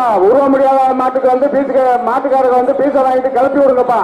எப்பா உருவ முடியாத மாட்டுக்கு வந்து பீஸுக்கு மாட்டுக்காரங்க வந்து பீஸை வாங்கிட்டு கிளப்பி விடுங்கப்பா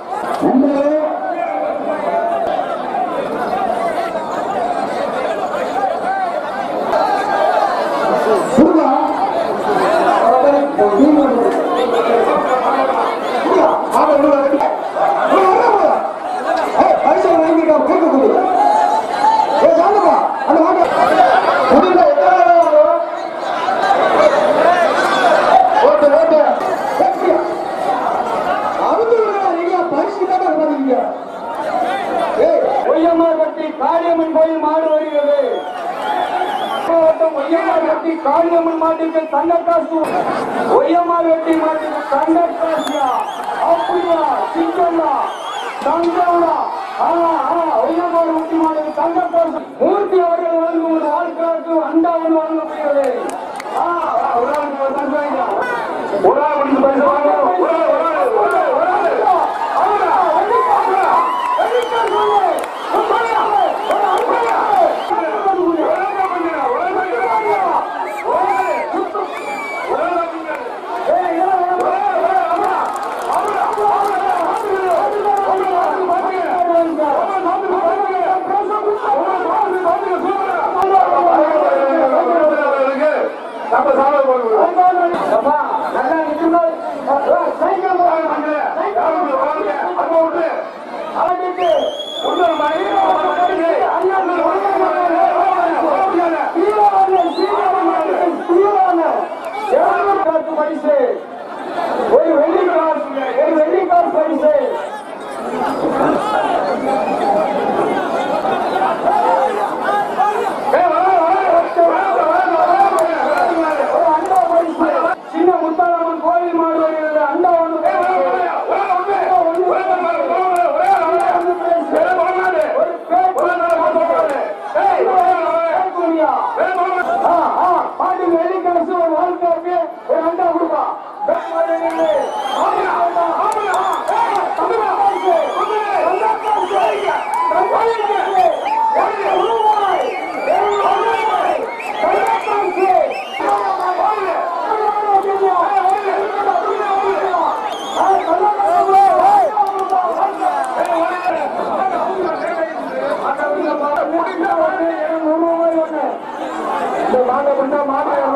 ஒய்யம்மார்பட்டி காளியம்மன் கோயில் மாடு வருகிறது மாவட்டம் ஒய்யம்மார்பட்டி காளியம்மன் மாட்டுக்கு தங்கக்காசு ஒய்யம்மார்பட்டி மாட்டுக்கு தங்கக்காசியா அப்படியா சிங்கம்மா தங்கம்னா ஆனா ஆனா ஒய்யம்மார்பட்டி மாட்டுக்கு தங்கக்காசு மூர்த்தி அவர்கள் வழங்கும் ஒரு வாழ்க்கைக்கு அண்டாவில் வழங்கப்படுகிறது ஆ, ஆ, ஒரு ஆளுக்கு ஒரு தங்க வாங்கிக்கலாம். ஒரு ஆள் வந்து பரிசு வாங்க. ஒரு ஆள், ஒரு ஆள், ஒரு ஆள், ஒரு ஆள். அவரா, கண்டிப்பா, அவரா. கண்டிப்பா சொல்லு. சொல்லுங்க. ஒரு ஆள் சொல்லுங்க. ஒரு ஆள் பண்ணுங்க. ஒரு ஆள் பண்ணுங்க. ஒரு ஆள். ஒரு ஆள் பண்ணுங்க. ஏய், ஏய், ஏய், ஒரு ஆள், ஒரு ஆள், அவரா. அவரா, அவரா, அவரா, அவரா, அவரா, அவரா, அவரா, பாருங்க. அவரா, நாட்டுக்கு பாருங்க. அவரா, நாட்டுக்கு பாருங்க. சொல்லுங்க. நம்ம சாலை போடுவோம் அப்பா நல்லா நிக்கணும் சைக்கிள் போறாங்க சைக்கிள் போறாங்க அங்க விட்டு அவனுக்கு உள்ள மணி அண்ணா பரிசு ஒரு வெள்ளி காசு ஒரு வெள்ளி காசு பரிசு ஒரு அண்டா பரிசு சின்ன முத்தாராமன் கோவில் மாடு வருகிறது அண்டா ஒன்று பாட்டுக்கு வெள்ளிக்காசு ஒரு வாழ்க்கைக்கு ஒரு அண்டா கொடுப்பா இந்த மாட்டை கொண்டா மாட்டை